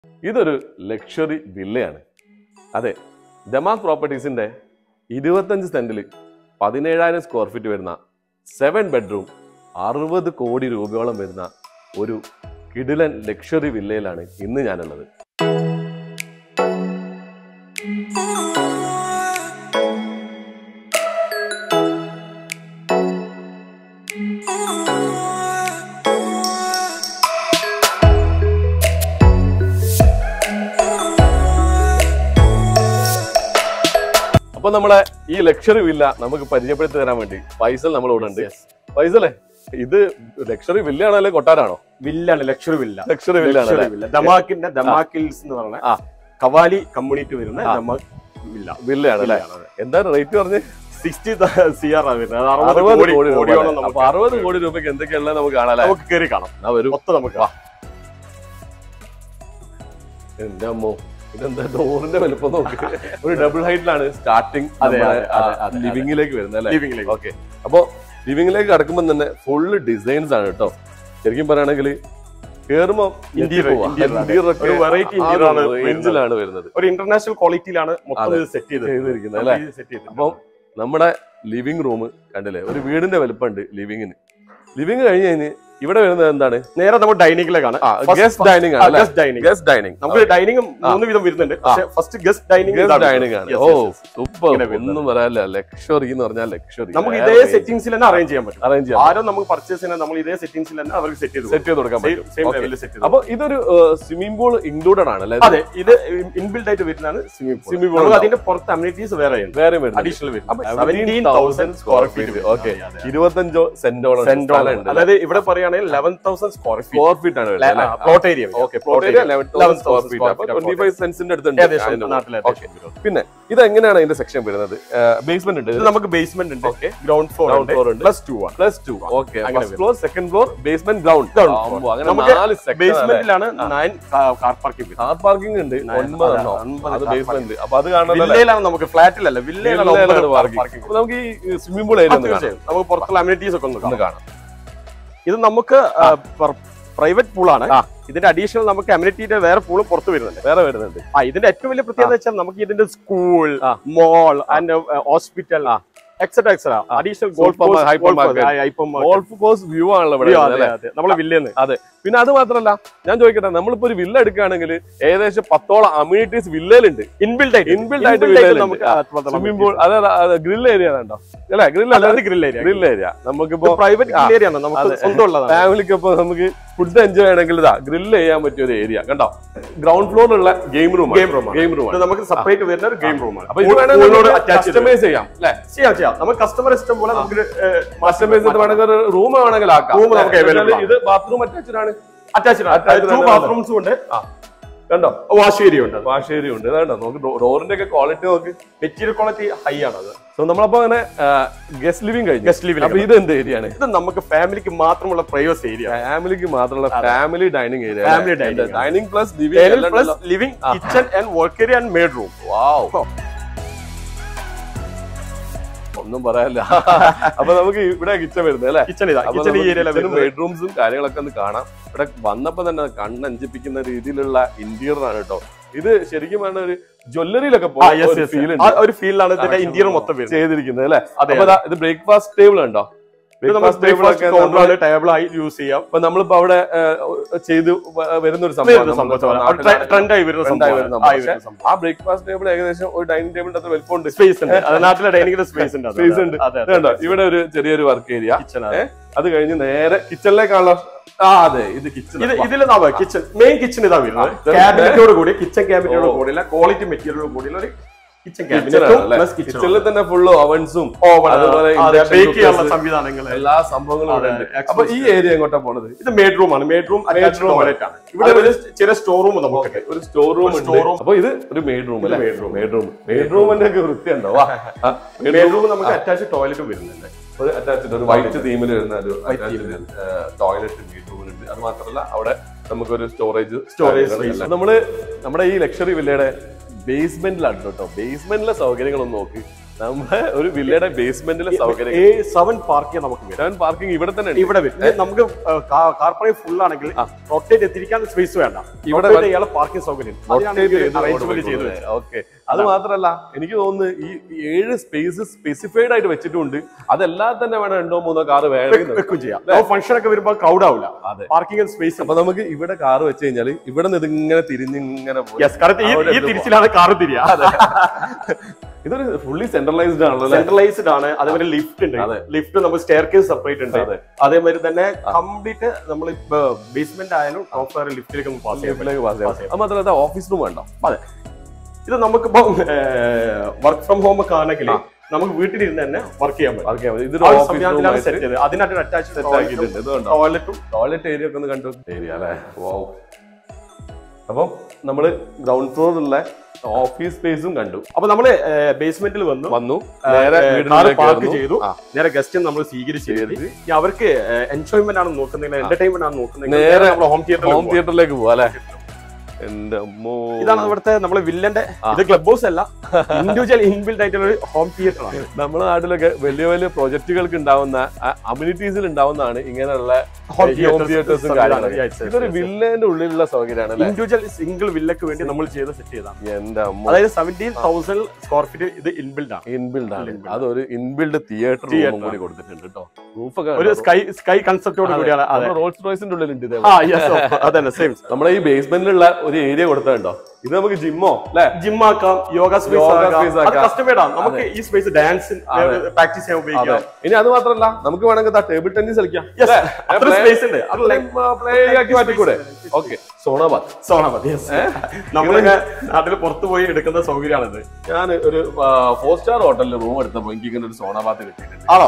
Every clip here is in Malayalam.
ഇതൊരു ലക്ഷറി വില്ലയാണ് അതെ ദമാസ് പ്രോപ്പർട്ടീസിന്റെ ഇരുപത്തഞ്ച് സെന്റിൽ പതിനേഴായിരം സ്ക്വയർ ഫീറ്റ് വരുന്ന സെവൻ ബെഡ്റൂം അറുപത് കോടി രൂപയോളം വരുന്ന ഒരു കിടിലൻ ലക്ഷറി വില്ലയിലാണ് ഇന്ന് ഞാനുള്ളത് അപ്പൊ നമ്മളെ ഈ ലക്ഷറി വില്ല നമുക്ക് പരിചയപ്പെടുത്തി തരാൻ വേണ്ടി ഫൈസൽ നമ്മളോട് ഉണ്ട് ഫൈസലേ ഇത് ലക്ഷറി വില്ലയാണോ കൊട്ടാരാണോ വില്ലാണ് ലക്ഷറി വില്ല ലക്ഷറി വില്ലാണ് ലക്ഷറി വില്ല ദമാക്കിന്റെ ദമാക്കിൽസ് എന്ന് പറഞ്ഞ ആ. കവാലി കമ്മ്യൂണിറ്റി വരുന്ന ആ. ദമാക് വില്ല വില്ലയാണ് അല്ലെ എന്താണ് റേറ്റ് പറഞ്ഞ് സിക്സ്റ്റി സി ആർ ആണ് വരുന്നത് അത് അറുപത് അറുപത് കോടി രൂപ കോടിയോളം അല്ലേ? അപ്പൊ നമുക്ക് അറുപത് കോടി രൂപയ്ക്ക് എന്തൊക്കെയുള്ളത് നമുക്ക് കാണാല്ലേ നമുക്ക് കയറി കാണാം എന്നാ വരൂ മൊത്തം നമുക്ക് വാ. എന്റെ അമ്മോ ഇതെന്താ ഡോറിന്റെ വലുപ്പം നോക്ക് ഒരു ഡബിൾ ഹൈറ്റിലാണ് സ്റ്റാർട്ടിങ് അതെ, അതെ, അതെ, അതെ. ലിവിംഗിലേക്ക് വരുന്നത് അല്ലേ ലിവിംഗിലേക്ക് ഓക്കെ അപ്പോ ലിവിംഗിലേക്ക് കടക്കുമ്പോൾ തന്നെ ഫുള്ള് ഡിസൈൻസ് ആണ് കേട്ടോ ശരിക്കും പറയുകയാണെങ്കിൽ കേറുമ്പോ Interior, interior ആണ്. ഒരു variety interior ആണ് റേഞ്ചിലാണ് വരുന്നത് ഒരു ഇന്റർനാഷണൽ ക്വാളിറ്റിയിലാണ് മൊത്തം അതെ. ഇത് സെറ്റ് ചെയ്ത് ചെയ്തിരിക്കുന്നത് അല്ലേ സെറ്റ് ചെയ്ത് അപ്പം നമ്മുടെ ലിവിംഗ് റൂം കണ്ടില്ലേ ഒരു വീടിന്റെ വലുപ്പമുണ്ട് ലിവിങ്ങിന് ലിവിംഗ് കഴിഞ്ഞ് കഴിഞ്ഞ് ഇവിടെ വരുന്നത് എന്താണ് നേരെ നമ്മൾ ഡൈനിങ്ങിലേക്കാണ് ഗസ്റ്റ് ഡൈനിങ് ആണ് ഗസ്റ്റ് ഡൈനിങ് ഗസ്റ്റ് ഡൈനിങ് നമുക്ക് ഡൈനിങ് മൂന്ന് വിധം വരുന്നുണ്ട് പക്ഷേ first guest dining guest dining ആണ് ഓ സൂപ്പർ ഇങ്ങനെ വരുന്നത്. ഒന്നും പറയാനില്ല ലക്ഷറി എന്ന് പറഞ്ഞാൽ ലക്ഷറി നമുക്ക് ഇതേ സെറ്റിംഗ്സിൽ തന്നെ അറേഞ്ച് ചെയ്യാൻ പറ്റും അറേഞ്ച് ചെയ്യാം ആരും നമുക്ക് പർച്ചേസ് ചെയ്യാൻ നമ്മൾ ഇതേ സെറ്റിംഗ്സിൽ തന്നെ അവർക്ക് സെറ്റ് ചെയ്ത് സെറ്റ് ചെയ്ത് കൊടുക്കാൻ പറ്റും സെയിം Okay. ലെവലിൽ സെറ്റ് ചെയ്ത് അപ്പൊ ഇതൊരു സ്വിമ്മിംഗ് പൂൾ ഇൻക്ലൂഡഡ് ആണ് അല്ലേ അതെ ഇത് ഇൻബിൽഡ് ആയിട്ട് വരുന്നതാണ് സ്വിമ്മിംഗ് പൂൾ Swimming pool നമുക്ക് ഉണ്ടാവും. അതിന്റെ പുറത്ത് അമ്യൂണിറ്റീസ് വേറെ വേറെ വരുന്നത് അഡീഷണൽ അപ്പൊ വരും seventeen thousand square feet okay ഇരുപത്തഞ്ചോ സെന്റോളം സെന്റോളം അതായത് ഇവിടെ പറയുകയാണെങ്കിൽ eleven thousand square feet square feet ആണ് വരുന്നത് അല്ലേ? Plot area okay plot area eleven thousand square 11,000 feet അപ്പൊ square feet ട്വന്റി ഫൈവ് സെൻസിന്റെ അടുത്തുണ്ട് ഏകദേശം അതിന്റെ നാട്ടിലെ Okay. പിന്നെ ഇത് എങ്ങനെയാണ് അതിന്റെ സെക്ഷൻ വരുന്നത് ബേസ്മെന്റ് ഉണ്ട് ഇത് നമുക്ക് ബേസ്മെന്റ് ഉണ്ട് Okay. Ground floor Ground floor ഉണ്ട്. പ്ലസ് ടു ആണ് പ്ലസ് ടു ഓക്കെ അങ്ങനെ first floor second floor basement ground Ground floor. അങ്ങനെ നമുക്ക് നാല് സെക്ഷൻ ബേസ്മെന്റിലാണ് nine car parking car parking ഉണ്ട് Nine- ഒൻപതെണ്ണോ അതെ, ഒൻപത് അത് car ബേസ്മെന്റ് അപ്പൊ അത് കാണണല്ലോ വില്ലയിലാണ് നമുക്ക് ഫ്ലാറ്റിലല്ല വില്ലയിലാണ് ഒമ്പത് car പാർക്കിംഗ് parking. അപ്പൊ നമുക്ക് ഈ സ്വിമ്മിംഗ് പൂൾ ഏരിയ ആ, ഒന്ന് കാണാം തീർച്ചയായും. നമുക്ക് പുറത്തുള്ള അമ്യൂണിറ്റീസ് ഒക്കെ ഒന്ന് ഒന്ന് കാണാം കാണാം ഇത് നമുക്ക് പ്രൈവറ്റ് പൂളാണ് ആ. ഇതിന്റെ അഡീഷണൽ നമുക്ക് അമ്യൂണിറ്റിയുടെ വേറെ പൂള് പുറത്ത് വരുന്നുണ്ട് വേറെ വരുന്നുണ്ട് ആ ഇതിന്റെ ഏറ്റവും വലിയ പ്രത്യേകത വെച്ചാൽ നമുക്ക് ഇതിന്റെ സ്കൂൾ ആ. Mall and hospital etcetera etcetera additional golf Super hyper market. Golf course view ആണല്ലോ ഇവിടെ വരുന്നത് അല്ലേ? നമ്മളെ വില്ലേന്ന് അതെ പിന്നെ അത് മാത്രല്ല ഞാൻ ചോദിക്കട്ടെ നമ്മളിപ്പോ ഒരു വില്ല എടുക്കുകയാണെങ്കിൽ ഏകദേശം പത്തോളം അമ്യൂണിറ്റീസ് വില്ലയിലുണ്ട് ഇൻബിൽഡ് ആയിട്ട് ഇൻബിൽഡ് ആയിട്ട് Inbuilt ആയിട്ട് നമുക്ക് നമുക്ക് സ്വിമ്മിംഗ് പൂൾ അതെ ഗ്രിൽ ഏരിയ ഉണ്ടോ അല്ലെ ഗ്രിൽ അല്ല ഗ്രിൽ ഏരിയ ഗ്രിൽ ഏരിയ നമുക്കിപ്പോ പ്രൈവറ്റ് ആ. ഏരിയ ആണ് നമുക്ക് അതെ. സ്വന്തമുള്ളതാണ് ഫാമിലിക്ക് ഇപ്പൊ നമുക്ക് ഫുഡ് എൻജോയ് ചെയ്യണമെങ്കിൽ ഇതാ ഗ്രില്ല് ചെയ്യാൻ പറ്റിയ ഒരു ഏരിയ കണ്ടോ ഗ്രൗണ്ട് ഫ്ലോറിലുള്ള ഗെയിം റൂം Game room ആണ്. ഗെയിം റൂം ഇത് നമുക്ക് സെപ്പറേറ്റ് വരുന്ന ഒരു ഗെയിം റൂമാണ് അപ്പൊ ഇത് വേണമെങ്കിൽ കസ്റ്റമൈസ് ചെയ്യാം അല്ലെ ചെയ്യാം ചെയ്യാം നമുക്ക് കസ്റ്റമർ ഇഷ്ടം പോലെ നമുക്ക് കസ്റ്റമൈസ് ചെയ്ത് വേണമെങ്കിൽ ഒരു റൂം വേണമെങ്കിൽ ആക്കാം Room നമുക്ക് അല്ലേ? available ആണ്. ഇത് ബാത്റൂം അറ്റാച്ച്ഡ് ആണ് അറ്റാച്ച്ഡ് Attached ടു ആണ്. ബാത്റൂംസും ഉണ്ട് കണ്ടോ വാഷ് ഏരിയ ഉണ്ട് വാഷ് ഏരിയ ഉണ്ട് ഇതാണ്ടോ നമുക്ക് ഡോറിന്റെ ഒക്കെ ക്വാളിറ്റി നോക്ക് മെറ്റീരിയൽ ക്വാളിറ്റി ഹൈ ആണ് അത് സോ നമ്മളപ്പോ അങ്ങനെ ഗസ്റ്റ് ലിവിംഗ് കഴിഞ്ഞു ഗസ്റ്റ് ലിവിൽ അപ്പൊ ഇത് എന്ത് ഏരിയ ആണ് ഇത് നമുക്ക് ഫാമിലിക്ക് മാത്രമുള്ള പ്രൈവസി ഏരിയ ഫാമിലിക്ക് മാത്രമുള്ള family dining area Family dining ആണ്. Dining plus living plus living kitchen and work area and maid room wow ഒന്നും പറയാനില്ല അപ്പൊ നമുക്ക് ഇവിടെ കിച്ചൺ വരുന്നത് അല്ലേ കിച്ചൺ ഇതാ കിച്ചൺ ഈ ഏരിയയിലെ ബെഡ്റൂംസും കാര്യങ്ങളൊക്കെ ഒന്ന് കാണാം ഇവിടെ വന്നപ്പോ തന്നെ കണ്ണഞ്ചിപ്പിക്കുന്ന രീതിയിലുള്ള ഇന്റീരിയർ ആണ് കേട്ടോ ഇത് ശരിക്കും പറഞ്ഞ ഒരു ജ്വല്ലറിയിലൊക്കെ ഫീൽ ഉണ്ട് ഒരു ഫീൽഡാണ് ഇതിന്റെ ഇന്റീരിയർ മൊത്തം വരുന്നത് ചെയ്തിരിക്കുന്നത് അല്ലെ അതെ അപ്പൊ ദാ ഇത് ബ്രേക്ക്ഫാസ്റ്റ് ടേബിൾ ഉണ്ടോ ഇത് നമുക്ക് ബ്രേക്ക്ഫാസ്റ്റ് ടേബിൾ ഒക്കെ നമ്മള് കൗണ്ടറാണ് ടേബിൾ ആയി യൂസ് ചെയ്യാം ഇപ്പൊ നമ്മളിപ്പോ അവിടെ ഏഹ്, ചെയ്ത് വ- വരുന്ന ഒരു വരുന്ന സംഭവം സംഭവം ട്രെൻഡായി വരുന്ന Trend ആയി സംഭവം വരുന്ന ആയി വരുന്ന സംഭവം ആ ബ്രേക്ക്ഫാസ്റ്റ് ടേബിൾ ഏകദേശം ഒരു ഡൈനിങ് ടേബിളിന്റെ അത്ര വലുപ്പമുണ്ട് സ്പേസ് ഉണ്ട് അത് നാട്ടിലെ ഡൈനിങ്ങിന്റെ സ്പേസ് ഉണ്ട് അത്. സ്പേസ് ഉണ്ട് അതെ ഇത് കണ്ടോ ഇവിടെ ഒരു ചെറിയൊരു വർക്ക് ഏരിയ കിച്ചൺ അത് കഴിഞ്ഞ് നേരെ കിച്ചണിലേക്കാണല്ലോ ആ അതെ ഇത് കിച്ചൺ ഇത് ഇതിൽ കിച്ചൺ മെയിൻ കിച്ചൺ ഇതാ വരുന്നത് ഇത് ക്യാബിനറ്റോട് കൂടി കിച്ചൺ ക്യാബിനറ്റോട് ഓ. കൂടിയുള്ള ക്വാളിറ്റി മെറ്റീരിയലോട് കൂടിയുള്ള ഒരു കിച്ചൺ കിച്ചണിൽ ക്യാബിനറ്റ് കിച്ചണിൽ തന്നെ ഫുള്ള് ഓവൻസും അതുപോലെ induction ബേക്ക് ചെയ്യാനുള്ള cookers, സംവിധാനങ്ങൾ എല്ലാ സംഭവങ്ങളും ഇവിടെ ഉണ്ട് അതെ, അപ്പൊ ഈ ഏരിയ എങ്ങോട്ടാ പോണത് ഇത് മെയ്ഡ് റൂം ആണ് മെയ്ഡ് റൂം Maid room ആണ്. ടോയ്ലറ്റ് ആണ് ഇവിടെ ഒരു ചെറിയ സ്റ്റോർ റൂം നമുക്ക് ഒരു സ്റ്റോർ റൂം ഒരു ഉണ്ട് store room. അപ്പൊ ഇത് ഒരു മെയ്ഡ് റൂം അല്ലേ maid room. Maid room maid റൂമിന്റെ ഒക്കെ വൃത്തിയുണ്ടോ വാ മെയ്ഡ് റൂം നമുക്ക് അറ്റാച്ച് ടോയ്ലറ്റ് വരുന്നുണ്ട് ഒരു അറ്റാച്ച്ഡ് ഒരു വൈറ്റ് തീമിൽ വരുന്ന ഒരു White theme ല്. ടോയ്ലറ്റ് മെയ്ഡ് റൂമിലുണ്ട് അത് മാത്രമല്ല അവിടെ നമുക്കൊരു സ്റ്റോറേജ് Storage space. നമ്മള് നമ്മുടെ ഈ ലക്ഷറി വില്ലയുടെ ബേസ്മെന്റിലാണ് കേട്ടോ ബേസ്മെന്റിലെ സൗകര്യങ്ങളൊന്നും നോക്കി നമ്മുടെ ഒരു വില്ലയുടെ ബേസ്മെന്റിലെ സൗകര്യം എ സെവൻ പാർക്കിംഗ് നമുക്ക് വരും സെവൻ പാർക്കിംഗ് ഇവിടെ തന്നെ ഉണ്ട് ഇവിടെ വരും ഇനി നമുക്ക് കാർ പാർക്കിംഗ് ഫുൾ ആണെങ്കിൽ ആ. റൊട്ടേറ്റ് എത്തിരിക്കാൻ സ്പേസ് വേണ്ട ഇവിടെ ഇവിടെ ഇയാളെ പാർക്കിംഗ് സൗകര്യം അറേഞ്ച്മെന്റ് ചെയ്തു വെച്ചത്. ഓക്കെ അത് മാത്രല്ല എനിക്ക് തോന്നുന്നു ഈ ഈ ഏഴ് സ്പേസ് സ്പെസിഫൈഡ് ആയിട്ട് വെച്ചിട്ടുണ്ട് അതെല്ലാം തന്നെ വേണം രണ്ടോ മൂന്നോ കാറ് വേണമെങ്കിൽ വെക്കും ചെയ്യാം ഫംഗ്ഷൻ ഒക്കെ വരുമ്പോൾ ക്രൗഡ് ആവില്ല അതെ പാർക്കിംഗ് സ്പേസ് അപ്പൊ നമുക്ക് ഇവിടെ കാറ് വെച്ച് കഴിഞ്ഞാൽ ഇവിടെ നിന്ന് ഇതിങ്ങനെ തിരിഞ്ഞിങ്ങനെ പോയി യെസ് കാരണം ഈ- അവിടെ ഈ എത്തുമ്പോ. തിരിച്ചിലാണ് കാർ തിരിയാ ഇതൊരു ഫുള്ളി സെൻട്രലൈസ്ഡ് ആണല്ലോ അല്ലേ സെൻട്രലൈസ്ഡ് ആണ് അതേപോലെ ലിഫ്റ്റ് ഉണ്ട് അതെ. ലിഫ്റ്റ് നമുക്ക് സ്റ്റെയർ കേസ് സെപ്പറേറ്റ് ഉണ്ട് അതെ. അതേമാതിരി തന്നെ കംപ്ലീറ്റ് നമ്മൾ ബേസ്മെന്റ് ആയാലും ടോപ്പ് ഫ്ലോർ ലിഫ്റ്റിലേക്ക് പാസ് ചെയ്യാം ലിഫ്റ്റിലേക്ക് പാസ് ചെയ്യാം അത് മാത്രമല്ല ഓഫീസ് റൂം വേണ്ട അതെ ഇത് നമുക്കിപ്പോ വർക്ക് ഫ്രം ഹോം ഒക്കെ ആണെങ്കിൽ നമുക്ക് വീട്ടിലിരുന്ന് തന്നെ വർക്ക് ചെയ്യാൻ പറ്റും ഓക്കെ ഇതൊരു ആ ഒരു ഓഫീസ് സംവിധാനത്തിലാണ് റൂം സെറ്റ് ചെയ്തത് അതിനായിട്ട് സെറ്റ് അറ്റാച്ച് ആക്കിയിട്ടുണ്ട് ഇത് കണ്ടോ ടോയ്ലറ്റും ടോയ്ലറ്റ് ഏരിയ ഒക്കെ ഒന്ന് കണ്ടു ഏരിയ അല്ലേ വാവ് അപ്പം നമ്മള് ഗ്രൗണ്ട് ഫ്ലോറിലുള്ള ഓഫീസ് സ്പേസും കണ്ടു അപ്പൊ നമ്മള് ബേസ്മെന്റിൽ വന്നു വന്നു നേരെ കാർ വീടിനുള്ളിലേക്ക് പാർക്ക് കയറുന്നു. ചെയ്തു ആ. നേരെ ഗസ്റ്റ് നമ്മൾ സ്വീകരിച്ചു ഇനി അവർക്ക് എൻജോയ്മെന്റ് ആണ് നോക്കുന്നത് എന്റർടൈൻമെന്റ് ആണ് നോക്കുന്നത് നേരെ നമ്മൾ ഹോം തിയേറ്റർ ഹോം തിയേറ്ററിലേക്ക് പോവാ അല്ലെ എന്റെ അമ്മോ ഇതാണ് ഇവിടുത്തെ നമ്മളെ വില്ലന്റെ ഇത് ക്ലബ് ഹൗസ് അല്ല ഇൻഡിവിജ്വൽ ഇൻബിൽഡ് ആയിട്ടുള്ള ഒരു ഹോം തിയേറ്റർ ആണ് നമ്മുടെ നാട്ടിലൊക്കെ വലിയ വലിയ പ്രൊജക്ടുകൾക്ക് ഉണ്ടാവുന്ന അമ്യൂണിറ്റീസിൽ ഉണ്ടാവുന്നതാണ് ഇങ്ങനെയുള്ള Home ഹോം theatres തിയേറ്റേഴ്സും സംവിധാനം. കാര്യങ്ങളൊക്കെ Yes, yes, ഇതൊരു yes. വില്ലേന്റെ ഉള്ളിലുള്ള സൗകര്യമാണ് അല്ലെ ഇൻഡിവിജ്വൽ സിംഗിൾ വില്ലക്ക് വേണ്ടി നമ്മൾ ചെയ്ത് സെറ്റ് ചെയ്താണ് എന്റെ അമ്മ അതായത് സെവൻറ്റീൻ തൗസൻഡ് സ്ക്വയർ ഫീറ്റ് ഇത് ഇൻബിൽഡ് ആണ് ഇൻബിൽഡ് ആണ് Inbuilt. അതൊരു ഇൻബിൽഡ് തിയേറ്റർ Theatre റൂമും കൂടി കൊടുത്തിട്ടുണ്ട് കേട്ടോ റൂഫൊക്കെ ഒരു സ്കൈ സ്കൈ കൺസെപ്റ്റോട് കൂടിയാണ് അതെ റോൾസ് റോയ്സിന്റെ ഉള്ളിലുണ്ട് ഇതേ ആ യെസ് അതന്നെ സെയിം നമ്മുടെ ഈ ബേസ്മെന്റിലുള്ള ഒരു ഏരിയ കൊടുത്തിട്ടുണ്ടോ ഇത് നമുക്ക് ജിമ്മോ അല്ലെ ജിം ആക്കാം യോഗ സ്പേസ് Yoga ആക്കാം space അത് ആക്കാം. കസ്റ്റമേഡ് ആണ് നമുക്ക് ഈ സ്പേസ് ഡാൻസ് പ്രാക്ടീസ് ചെയ്യാൻ അതെ ഉപയോഗിക്കാം ഇനി അത് മാത്രല്ല നമുക്ക് വേണമെങ്കിൽ ടേബിൾ ടെന്നീസ് കളിക്കാം Yes, അത്ര സ്പേസ് ഉണ്ട് അത് like പ്ലേ ആക്കി മാറ്റിക്കൂടെ ഓക്കെ സോണാബാദ് സോണ മതി yes. നമ്മളൊക്കെ നാട്ടിൽ പുറത്തു പോയി എടുക്കുന്ന സൗകര്യമാണിത് ഞാൻ ഒരു ഫോർ സ്റ്റാർ ഹോട്ടലിൽ റൂം എടുത്തപ്പോ എനിക്ക് ഇങ്ങനെ ഒരു സോണാബാത്ത് കിട്ടിയിട്ടുണ്ട് ആണോ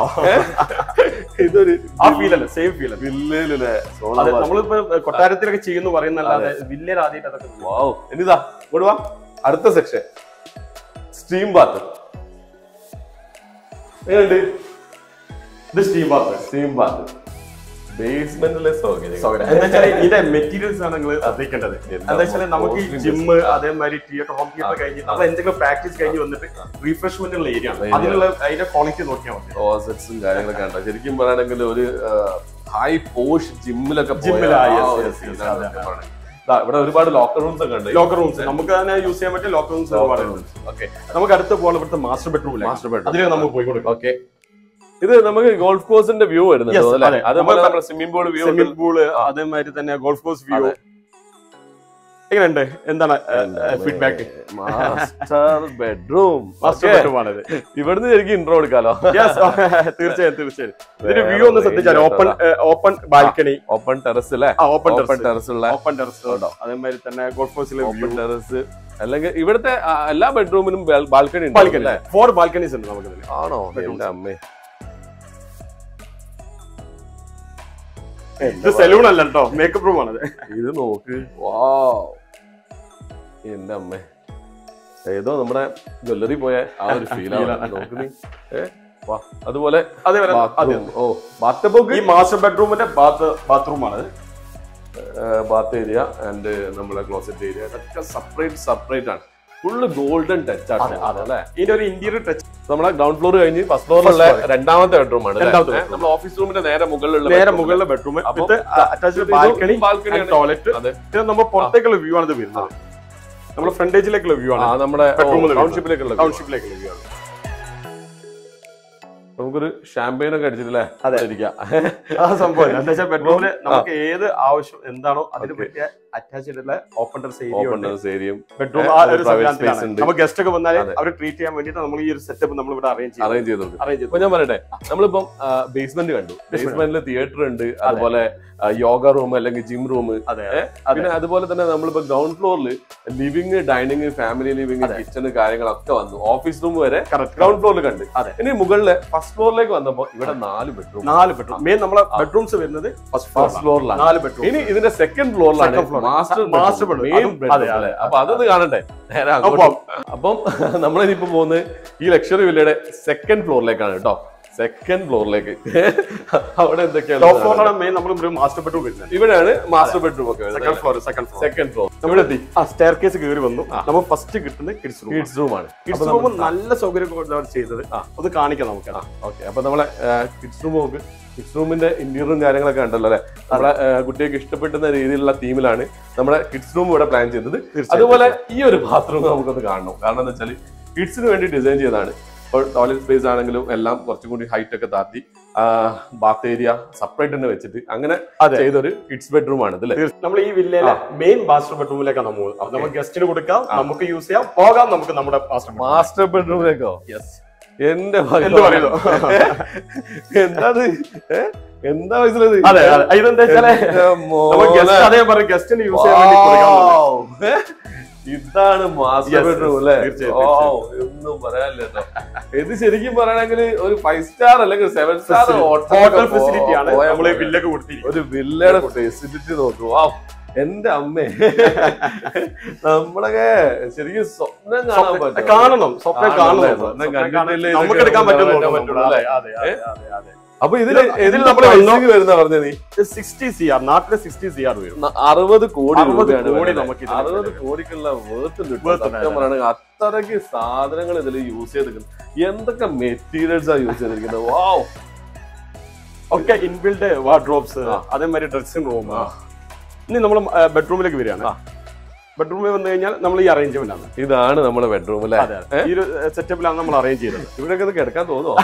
ഇതൊരു ആ ഫീൽ അല്ലേ സെയിം ഫീൽ അല്ലേ വില്ലേലല്ലേ അതെ സോണാബാത്ത് നമ്മളിപ്പോ കൊട്ടാരത്തിലൊക്കെ ചെയ്യുന്നു പറയുന്നല്ലാതെ വില്ലേജ് ആദ്യമായിട്ട് അതൊക്കെ ചെയ്യുന്നു. വാവ് എന്നിതാ ഇങ്ങോട്ട് വാ അടുത്ത സെക്ഷൻ സ്റ്റീം ബാത്ത് എങ്ങനെയുണ്ട് ഇത് സ്റ്റീം ബാത്ത് സ്റ്റീം ബാത്ത് ബേസ്മെന്റിലെ സൗകര്യം സൗകര്യം എന്താ വെച്ചാൽ ഇതിന്റെ മെറ്റീരിയൽസ് ആണ് നിങ്ങൾ ശ്രദ്ധിക്കേണ്ടത് എന്താ വെച്ചാൽ നമുക്ക് ഈ ജിമ്മ് അതേമാതിരി തിയേറ്റർ ഹോം തിയേറ്റർ കഴിഞ്ഞ് നമ്മൾ എന്തെങ്കിലും പ്രാക്ടീസ് കഴിഞ്ഞ് വന്നിട്ട് റീഫ്രഷ്മെന്റ് ഉള്ള ഏരിയ ആണ് അതിനുള്ള അതിന്റെ ക്വാളിറ്റി നോക്കിയാൽ മതി ക്ലോസറ്റ്സും കാര്യങ്ങളൊക്കെ ഉണ്ടോ ശരിക്കും പറയുകയാണെങ്കിൽ ഒരു ഹൈ പോഷ് ജിമ്മിലൊക്കെ പോയ ജിമ്മിലാ, ആ yes, ഒരു yes, feel yes, ആണ് അതെ, സത്യം പറയുന്നത്. ദാ, ഇവിടെ ഒരുപാട് ലോക്കർ റൂംസ് ഒക്കെ ഉണ്ട് ലോക്കർ റൂംസ് നമുക്ക് തന്നെ യൂസ് ചെയ്യാൻ പറ്റിയ ലോക്കർ റൂംസ് ഒരുപാടുണ്ട് ഓക്കെ നമുക്ക് അടുത്ത പോലെ ഇവിടുത്തെ മാസ്റ്റർ ബെഡ്റൂമിൽ മാസ്റ്റർ ബെഡ് അതിലേക്ക് നമുക്ക് പോയി കൊടുക്കാം ഓക്കെ ഇത് നമുക്ക് ഗോൾഫ് കോഴ്സിന്റെ വ്യൂ വരുന്നുണ്ട് Yes, അല്ലേ അതെ. അതുപോലെ നമ്മൾ നമ്മുടെ swimming pool view swimming pool അതേമാതിരി തന്നെ ഗോൾഫ് കോഴ്സ് വ്യൂ എങ്ങനെയുണ്ട് എന്താണ് feedback master bedroom master bedroom ആണിത് ഇവിടുന്ന് ശരിക്കും ഇൻട്രോ എടുക്കാലോ യെസ് തീർച്ചയായും തീർച്ചയായും ഇതിന്റെ വ്യൂ ഒന്ന് ശ്രദ്ധിച്ചാൽ open open balcony open terrace അല്ലേ ആ ഓപ്പൺ ഓപ്പൺ ടെറസ് ഉള്ള ഓപ്പൺ ടെറസ് അതേമാതിരി തന്നെ ഗോൾഫ് കോഴ്സിലെ വ്യൂ ഓപ്പൺ ടെറസ് അല്ലെങ്കിൽ ഇവിടുത്തെ ആ, എല്ലാ ബെഡ്റൂമിനും ബാൽക്കണി ഉണ്ട് ബാൽക്കണി ഫോർ ബാൽക്കണീസ് ഉണ്ട് നമുക്ക് ഇതിൽ ആണോ Bedrooms. എന്റെ അമ്മേ ഇത് സെലൂൺ അല്ല കേട്ടോ മേക്കപ്പ് റൂം ആണത് ഇത് നോക്ക് വാ എന്റെ അമ്മേ ഏതോ നമ്മുടെ ജ്വല്ലറി പോയ ആ ഒരു ഫീലാണ് നോക്ക് നീ ഏ വാ അതുപോലെ അതേപോലെ അതെ bathroom. ഓ ബാത്തബോക്ക് ഈ മാസ്റ്റർ ബെഡ്റൂമിന്റെ ബാത്ത് ബാത്റൂം ആണ് ബാത്ത് ഏരിയ ആൻഡ് നമ്മളെ ക്ലോസറ്റ് ഏരിയ ഇതൊക്കെ സെപ്പറേറ്റ് സെപ്പറേറ്റ് ആണ് ഫുള്ള് ഗോൾഡൻ ടച്ച് ആണ് അല്ലേ ഇതിന്റെ ഒരു ഇന്റീരിയർ ടച്ച് നമ്മളെ ഗ്രൗണ്ട് ഫ്ലോർ കഴിഞ്ഞ് ഫസ്റ്റ് ഫ്ലോറിലുള്ള floor. രണ്ടാമത്തെ ബെഡ്റൂം ആണ് രണ്ടാമത്തെ അല്ലേ? നമ്മുടെ ഓഫീസ് റൂമിന്റെ നേരെ മുകളിലുള്ള നേരെ bedroom. മുകളിലെ ബെഡ്റൂം അപ്പൊ വിത്ത് അറ്റാച്ച്ഡ് ഇതും ബാൽക്കണി balcony ആണ്. ടോയ്ലറ്റ് അതെ ഇത് നമ്മൾ പുറത്തേക്കുള്ള വ്യൂ ആണ് ഇത് വരുന്നത് നമ്മുടെ ഫ്രണ്ടേജിലേക്കുള്ള വ്യൂ ആ ആണ് നമ്മുടെ Bedroom ല് ടൗൺഷിപ്പിലേക്കുള്ള ടൗൺഷിപ്പിലേക്കുള്ള വ്യൂ ആണ് നമുക്കൊരു ഷാമ്പയിൻ ഒക്കെ അടിച്ചിട്ടില്ലേ അതെ. ഇരിക്കാം ആ സംഭവം എന്താ വെച്ചാൽ ബെഡ്റൂമില് നമുക്ക് ഏത് ആവശ്യം എന്താണോ അതിന് പറ്റിയ അറ്റാച്ച് ചെയ്തിട്ടുള്ള ഓപ്പൺ ടെറസ് ഏരിയ ഓപ്പൺ ഉണ്ട് ഏരിയയും ബെഡ്റൂം ഏ, ആ ഒരു ഒരു private സംവിധാനത്തിലാണ് space ഉണ്ട്. നമുക്ക് ഗസ്റ്റ് ഒക്കെ വന്നാൽ അതെ. അവരെ ട്രീറ്റ് ചെയ്യാൻ വേണ്ടിയിട്ട് നമ്മൾ ഈ ഒരു സെറ്റപ്പ് നമ്മൾ ഇവിടെ അറേഞ്ച് ചെയ്യും അറേഞ്ച് ചെയ്ത് കൊടുക്കും അറേഞ്ച് ചെയ്തു അപ്പൊ ഞാൻ പറയട്ടെ നമ്മളിപ്പം ബേസ്മെന്റ് കണ്ടു ബേസ്മെന്റിൽ തിയേറ്റർ ഉണ്ട് അതുപോലെ യോഗ റൂം അല്ലെങ്കിൽ ജിം റൂം അതെ അതെ. പിന്നെ അതുപോലെ തന്നെ നമ്മളിപ്പോ ഗ്രൗണ്ട് ഫ്ലോറിൽ living dining family living kitchen കാര്യങ്ങളൊക്കെ വന്നു ഓഫീസ് റൂം വരെ Correct. ഗ്രൗണ്ട് ഫ്ലോറിൽ കണ്ട് അതെ. ഇനി മുകളിലെ ഫസ്റ്റ് ഫ്ലോറിലേക്ക് വന്നപ്പോ ഇവിടെ നാല് ബെഡ്റൂം നാല് ബെഡ്റൂം മെയിൻ നമ്മളെ ബെഡ്റൂംസ് വരുന്നത് ഫസ്റ്റ് ഫസ്റ്റ് ഫ്ലോറിലാണ് നാല് ബെഡ്റൂം ഇനി ഇതിന്റെ സെക്കൻഡ് ഫ്ലോറിലാണ് Second floor. Master Master bedroom. Main അതും- അതെ, അതെ. അപ്പൊ അതൊന്ന് കാണണ്ടേ നേരെ അങ്ങോട്ട്. അപ്പം അപ്പം നമ്മളിനിപ്പോ പോകുന്നത് ഈ ലക്ഷറി വില്ലയുടെ സെക്കൻഡ് ഫ്ലോറിലേക്കാണ് കേട്ടോ സെക്കൻഡ് ഫ്ലോറിലേക്ക് അവിടെ എന്തൊക്കെയാണ് ടോപ്പ് ഫ്ലോറിലാണ് മെയിൻ നമ്മൾ ഒരു മാസ്റ്റർ ബെഡ്റൂം വരുന്നത് ഇവിടെയാണ് മാസ്റ്റർ ബെഡ്റൂം ഒക്കെ second floor second floor second floor നമ്മളെത്തി ആ സ്റ്റെയർ കേസ് കയറി വന്നു നമ്മൾ ഫസ്റ്റ് കിട്ടുന്നത് കിഡ്സ് റൂം കിഡ്സ് റൂം ആണ് കിഡ്സ് റൂം നല്ല സൗകര്യം ചെയ്തത് ഒന്ന് കാണിക്കാം നമുക്ക് ഓക്കെ അപ്പൊ നമ്മളെ കിഡ്സ് റൂം നോക്ക് കിഡ്സ് റൂമിന്റെ ഇന്റീരിയറും കാര്യങ്ങളൊക്കെ ഉണ്ടല്ലോ അല്ലെ നമ്മളെ ആ, കുട്ടികൾക്ക് ഇഷ്ടപ്പെടുന്ന രീതിയിലുള്ള തീമിലാണ് നമ്മുടെ കിഡ്സ് റൂം ഇവിടെ പ്ലാൻ ചെയ്തത് അതുപോലെ ഈ ഒരു ബാത്റൂം നമുക്കൊന്ന് കാണണം കാരണം എന്താ വെച്ചാൽ കിഡ്സിന് വേണ്ടി ഡിസൈൻ ചെയ്തതാണ് ഇപ്പോൾ ടോയ്ലറ്റ് സ്പേസ് ആണെങ്കിലും എല്ലാം കുറച്ചും കൂടി ഹൈറ്റ് ഒക്കെ താത്തി ബാത്ത് ഏരിയ സെപ്പറേറ്റ് തന്നെ വെച്ചിട്ട് അങ്ങനെ അതെ. ചെയ്തൊരു കിഡ്സ് ബെഡ്റൂം ആണ് ഇത് അല്ലേ നമ്മൾ ഈ വില്ലയിലെ മെയിൻ മാസ്റ്റർ ബെഡ്റൂമിലേക്കാണ് നമ്മൾ പോകുന്നത് അപ്പൊ നമുക്ക് ഗസ്റ്റിന് കൊടുക്കാം നമുക്ക് യൂസ് ചെയ്യാം പോകാം നമുക്ക് നമ്മുടെ മാസ്റ്റർ മാസ്റ്റർ ബെഡ്റൂമിലേക്കോ യെസ് എന്റെ എന്ത് പറയുന്നു? എന്താ എന്താ മനസ്സിലത് അതെ അതെ ഇതെന്താ വെച്ചാല് നമ്മൾ ഗസ്റ്റ് അതേ പറയും ഗസ്റ്റിന് യൂസ് ചെയ്യാൻ വേണ്ടി കൊടുക്കാം ഇതാണ് മാസ്റ്റർ Yes, ബെഡ്റൂം yes. അല്ലേ തീർച്ചയായും, Wow, ഒന്നും പറയാനില്ല കേട്ടോ ഇത് ശരിക്കും പറയണെങ്കിൽ ഒരു ഫൈവ് സ്റ്റാർ അല്ലെങ്കിൽ സെവൻ സ്റ്റാർ ഹോട്ടൽ ഫെസിലിറ്റി ആണ് നമ്മൾ ഈ വില്ലക്ക് കൊടുത്തിരിക്കുന്നത് ഒരു വില്ലയുടെ ഫെസിലിറ്റി നോക്കൂ വാ എന്റെ അമ്മേ നമ്മളൊക്കെ ശരിക്കും സ്വപ്നം കാണാൻ പറ്റും കാണണം സ്വപ്നം ആണല്ലേ? കാണണം സ്വപ്നം സ്വപ്നം കണ്ടിട്ടില്ലേ കാണണം. നമുക്ക് ഇതൊക്കെ എടുക്കാൻ പറ്റുള്ളൂ ഉണ്ടാക്കാൻ പറ്റുള്ളൂ, അല്ലേ? അതെ അതെ അതെ അതെ അപ്പൊ ഇതിൽ ഇതിൽ ഇതിൽ നമ്മള് നമ്മൾ വന്നോ- വരുന്ന പറഞ്ഞ നീ സിക്സ്റ്റി സി ആർ നാട്ടിലെ സിക്സ്റ്റി സി ആർ വരും ന- അറുപത് കോടി 60 രൂപയാണ് കോടി വരുന്നത്. നമുക്ക് ഇതിന് അറുപത് വരുന്നത്. കോടിക്കുള്ള വേർത്ത് ഉണ്ട് കേട്ടോ. Worth ഉണ്ട്, സത്യം പറയുകയാണെങ്കിൽ അത്രയ്ക്ക് സാധനങ്ങൾ ഇതിൽ യൂസ് ചെയ്തിരിക്കുന്നത് എന്തൊക്കെ മെറ്റീരിയൽസ് ആ യൂസ് ചെയ്തിരിക്കുന്നത് വാവ് ഒക്കെ ഇൻബിൽഡ് വാർഡ്രോബ്സ് ആ. അതേമാതിരി ഡ്രസ്സിംഗ് റൂം ആ. ഇനി നമ്മൾ ബെഡ്റൂമിലേക്ക് വരികയാണ് ബെഡ്റൂമിൽ വന്നു കഴിഞ്ഞാൽ നമ്മൾ ഈ അറേഞ്ച്മെന്റ് ആണ് ഇതാണ് നമ്മുടെ ബെഡ്റൂം അല്ലേ അതെ അതെ. ഈ ഒരു സെറ്റപ്പിലാണ് നമ്മൾ അറേഞ്ച് ചെയ്തത് ഇവിടെയൊക്കെ ഇത് കിടക്കാൻ തോന്നുമോ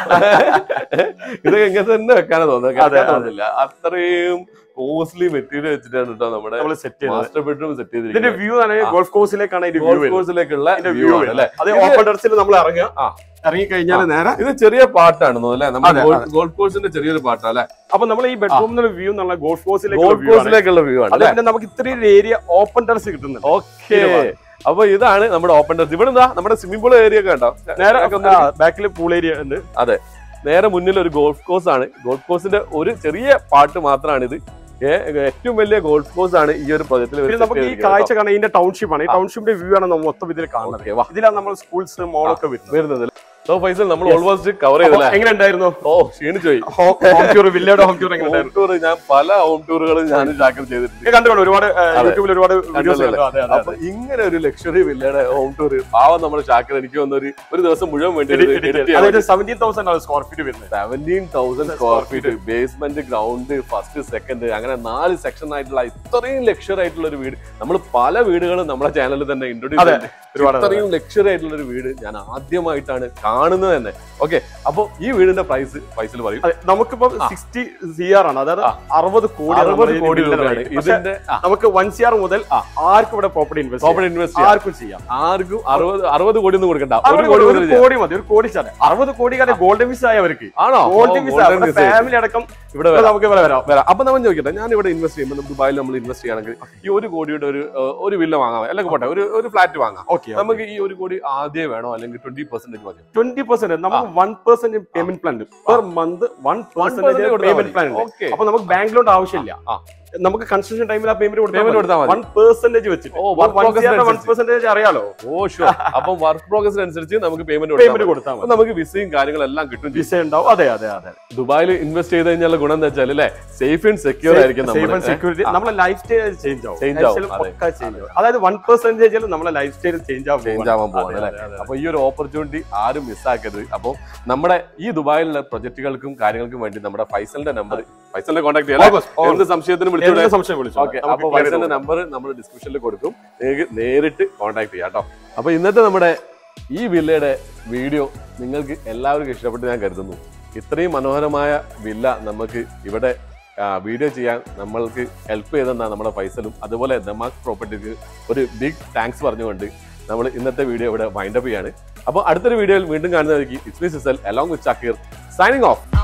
ഇതൊക്കെ ഇങ്ങനെ തന്നെ വെക്കാനാ തോന്നുന്നത് അതെ, കിടക്കാൻ അതെ. തോന്നുന്നില്ല അത്രയും കോസ്റ്റ്ലി മെറ്റീരിയൽ വെച്ചിട്ടാണ് കേട്ടോ നമ്മുടെ നമ്മൾ സെറ്റ് ചെയ്തത് മാസ്റ്റർ ബെഡ്റൂം സെറ്റ് ഇതിന്റെ ചെയ്തിരിക്കുന്നത് വ്യൂ ആണ് ഗോൾഫ് കോഴ്സിലേക്കാണ് ഇതിന്റെ വ്യൂ ഗോൾഫ് കോഴ്സിലേക്കുള്ള ഇതിന്റെ വ്യൂ വ്യൂ ആണ് അല്ലേ അത് ഇത് ഓപ്പൺ ടെറസിൽ നമ്മൾ ഇറങ്ങുക ആ. ഇറങ്ങി കഴിഞ്ഞാൽ നേരെ ഇത് ചെറിയ പാട്ടാണെന്നോ അല്ലെ അതെ, നമ്മുടെ അതെ. ഗോൾഫ് കോഴ്സിന്റെ ചെറിയൊരു പാട്ടാ അല്ലെ അപ്പൊ നമ്മൾ ഈ ബെഡ്റൂമിന്റെ വ്യൂ എന്നുള്ള ഗോൾഫ് കോഴ്സിലേക്ക് ഗോൾഫ് കോഴ്സിലേക്കുള്ള വ്യൂ ആണ് അത് അല്ലെ പിന്നെ നമുക്ക് ഇത്രയും ഏരിയ ഓപ്പൺ ടെറസ് കിട്ടുന്നുണ്ട് ഓക്കെ അപ്പൊ ഇതാണ് നമ്മുടെ ഓപ്പൺ ടെറസ് ഇവിടെ എന്താ നമ്മുടെ സ്വിമ്മിംഗ് പൂൾ ഏരിയ ഒക്കെ ഉണ്ടോ നേരെ ഒക്കെ ഒന്ന് ബാക്കിൽ പൂൾ ഏരിയ ഉണ്ട് നേരെ മുന്നിൽ ഒരു ഗോൾഫ് കോഴ്സ് ആണ് ഗോൾഫ് കോഴ്സിന്റെ ഒരു ചെറിയ പാർട്ട് മാത്രമാണ് ഇത് ഏ- ഏറ്റവും വലിയ ഗോൾഫ് കോഴ്സ് ആണ് ഈ ഒരു പ്രൊജക്റ്റിൽ പിന്നെ നമുക്ക് ഈ കാഴ്ച കാണാൻ ഇതിന്റെ ടൗൺഷിപ്പ് ആണ് ഈ ടൗൺഷിപ്പിന്റെ വ്യൂ ആണ് നമ്മൾ മൊത്തം ഇതിൽ കാണുന്നത് Okay, വാ. ഇതിലാണ് നമ്മൾ സ്കൂൾസ് മോളൊക്കെ വരുന്നത് വരുന്നത് സോ ഫൈസൽ നമ്മൾ Yes. ഓൾമോസ്റ്റ് കവർ അപ്പൊ ചെയ്തല്ലേ എങ്ങനെ ഉണ്ടായിരുന്നു ഓ ക്ഷീണിച്ചു പോയി ഹോം ടൂർ വില്ലയുടെ ഹോം ടൂർ എങ്ങനെ ഹോം ഉണ്ടായിരുന്നു ടൂർ ഞാൻ പല ഹോം ടൂറുകളും ഞാൻ ചാക്കർ ചെയ്തിട്ടുണ്ട് ഇത് കണ്ടുകൊണ്ട് ഒരുപാട് അതെ. യൂട്യൂബിൽ ഒരുപാട് വീഡിയോസ് കണ്ടല്ലേ? കണ്ടു അതെ അതെ അപ്പൊ ഇങ്ങനെ ഒരു ലക്ഷറി വില്ലയുടെ ഹോം ടൂർ പാവം നമ്മുടെ ചാക്കർ എനിക്ക് വന്ന ഒരു ഒരു ദിവസം മുഴുവൻ വേണ്ടി അതായത് സെവന്റീൻ തൗസൻഡ് ആണ് സ്ക്വയർ ഫീറ്റ് വരുന്നത് seventeen thousand square feet basement ground first second അങ്ങനെ നാല് സെക്ഷൻ ആയിട്ടുള്ള ഇത്രയും ലക്ഷറി ആയിട്ടുള്ള ഒരു വീട് നമ്മൾ പല വീടുകളും നമ്മുടെ ചാനലിൽ തന്നെ ഇൻട്രൊഡ്യൂസ് അതെ, ചെയ്തിട്ടുണ്ട് ഒരുപാട് ഇത്രയും ലക്ഷറി ആയിട്ടുള്ള ഒരു വീട് ഞാൻ ആദ്യമായിട്ടാണ് കാണുന്നത് തന്നെ ഓക്കെ അപ്പൊ ഈ വീടിന്റെ പ്രൈസ് പൈസയിൽ പറയും അതെ നമുക്കിപ്പോ സിക്സ്റ്റി സി ആർ ആണ് അതായത് ആ. അറുപത് കോടി അറുപത് കോടി രൂപയാണ് ഇതിന്റെ നമുക്ക് വൺ സി ആർ മുതൽ ആർക്കും ഇവിടെ പ്രോപ്പർട്ടി ഇൻവെസ്റ്റ് പ്രോപ്പർട്ടി ഇൻവെസ്റ്റ് ചെയ്യാം ആർക്കും ചെയ്യാം ആർക്കും അറുപത് അറുപത് കോടി ഒന്നും കൊടുക്കണ്ട ഒരു അറുപത് കോടി കോടി, മുതൽ ഒരു ചെയ്യാം. കോടി മതി ഒരു കോടി ചാടെ അറുപത് കോടിക്കാരെ ഗോൾഡൻ വിസ ആയവർക്ക് ആണോ golden visa golden visa. Family അടക്കം ഇവിടെ ഇവിടെ നമുക്ക് ഇവിടെ വരാം വരാം അപ്പൊ നമ്മൾ ചോദിക്കട്ടെ ഞാൻ ഇവിടെ ഇൻവെസ്റ്റ് ചെയ്യുമ്പോൾ ദുബായിൽ നമ്മൾ ഇൻവെസ്റ്റ് ചെയ്യുകയാണെങ്കിൽ ഈ ഒരു കോടിയുടെ ഒരു ഏഹ്, ഒരു വില്ല വാങ്ങാം അല്ലെങ്കിൽ പോട്ടെ ഒരു ഒരു ഫ്ലാറ്റ് വാങ്ങാം ഓക്കെ നമുക്ക് ഈ ഒരു കോടി ആദ്യമേ വേണോ അല്ലെങ്കിൽ ട്വന്റി പെർസെന്റേജ് മതി ട്വന്റി പെർസെന്റ് നമുക്ക് വൺ പെർസെന്റ് പേയ്മെന്റ് പ്ലാൻ ഉണ്ട് per month one percent payment plan ഉണ്ട് ഓക്കെ അപ്പൊ നമുക്ക് ബാങ്ക് ലോൺ ആവശ്യമില്ല ആ. നമുക്ക് കൺസ്ട്രക്ഷൻ ടൈമിൽ ആ പേയ്മെന്റ് Payment കൊടുത്താൽ മതി. വൺ പെർസെന്റേജ് വെച്ചിട്ട് ഓ, work progress വൺ അനുസരിച്ച്. പെർസെന്റേജ് അറിയാലോ ഓ ഷുവർ അപ്പം വർക്ക് പ്രോഗ്രസ് അനുസരിച്ച് നമുക്ക് പേയ്മെന്റ് പേയ്മെന്റ് കൊടുക്കാം കൊടുത്താൽ അപ്പൊ മതി നമുക്ക് വിസയും കാര്യങ്ങളെല്ലാം കിട്ടും ചെയ്യും വിസ ഉണ്ടാവും അതെ അതെ അതെ ദുബായിൽ ഇൻവെസ്റ്റ് ചെയ്ത് കഴിഞ്ഞാൽ ഗുണം എന്താ വെച്ചാൽ അല്ലെ സേഫ് ആൻഡ് സെക്യൂർ ആയിരിക്കും സേഫ് നമ്മൾ ആൻഡ് സെക്യൂരിറ്റി നമ്മളെ ലൈഫ് സ്റ്റൈൽ ചേഞ്ച് ആവും Change Life ആവും, style അതെ. പക്കാ change ആവും അതായത് വൺ പെർസെന്റേജിൽ നമ്മളെ ലൈഫ് സ്റ്റൈൽ ചേഞ്ച് ആവും ചേഞ്ച് ആവാൻ പോകുന്നത് അതെ, അല്ലെ അതെ, അതെ. അപ്പൊ ഈ ഒരു ഓപ്പർച്യൂണിറ്റി ആരും മിസ്സാക്കരുത് അപ്പോൾ നമ്മുടെ ഈ ദുബായിലുള്ള പ്രൊജക്ടുകൾക്കും കാര്യങ്ങൾക്കും വേണ്ടി നമ്മുടെ ഫൈസലിന്റെ നമ്പർ ഫൈസലിനെ കോൺടാക്ട് ചെയ്യാം Always, always. എന്ത് സംശയത്തിനും വിളിച്ചോളൂ എന്ത് സംശയം വിളിച്ചു ഓക്കെ അപ്പൊ ഫൈസലിന്റെ നമ്പർ നമ്മൾ ഡിസ്ക്രിപ്ഷനിൽ കൊടുക്കും നിങ്ങൾക്ക് നേരിട്ട് കോൺടാക്ട് ചെയ്യാം കേട്ടോ അപ്പൊ ഇന്നത്തെ നമ്മുടെ ഈ വില്ലയുടെ വീഡിയോ നിങ്ങൾക്ക് എല്ലാവർക്കും ഇഷ്ടപ്പെട്ട് ഞാൻ കരുതുന്നു ഇത്രയും മനോഹരമായ വില്ല നമുക്ക് ഇവിടെ വീഡിയോ ചെയ്യാൻ നമ്മൾക്ക് ഹെൽപ്പ് ചെയ്തെന്ന നമ്മുടെ ഫൈസലും അതുപോലെ ദമാക് പ്രോപ്പർട്ടിക്ക് ഒരു ബിഗ് താങ്ക്സ് പറഞ്ഞുകൊണ്ട് നമ്മൾ ഇന്നത്തെ വീഡിയോ ഇവിടെ വൈൻഡപ്പ് ചെയ്യാണ് അപ്പോൾ അടുത്തൊരു വീഡിയോയിൽ വീണ്ടും കാണുന്നതായിരിക്കും ഇറ്റ്സ് മീ സിസൽ അലോങ് വിത്ത് ചക്കീർ സൈനിങ് ഓഫ്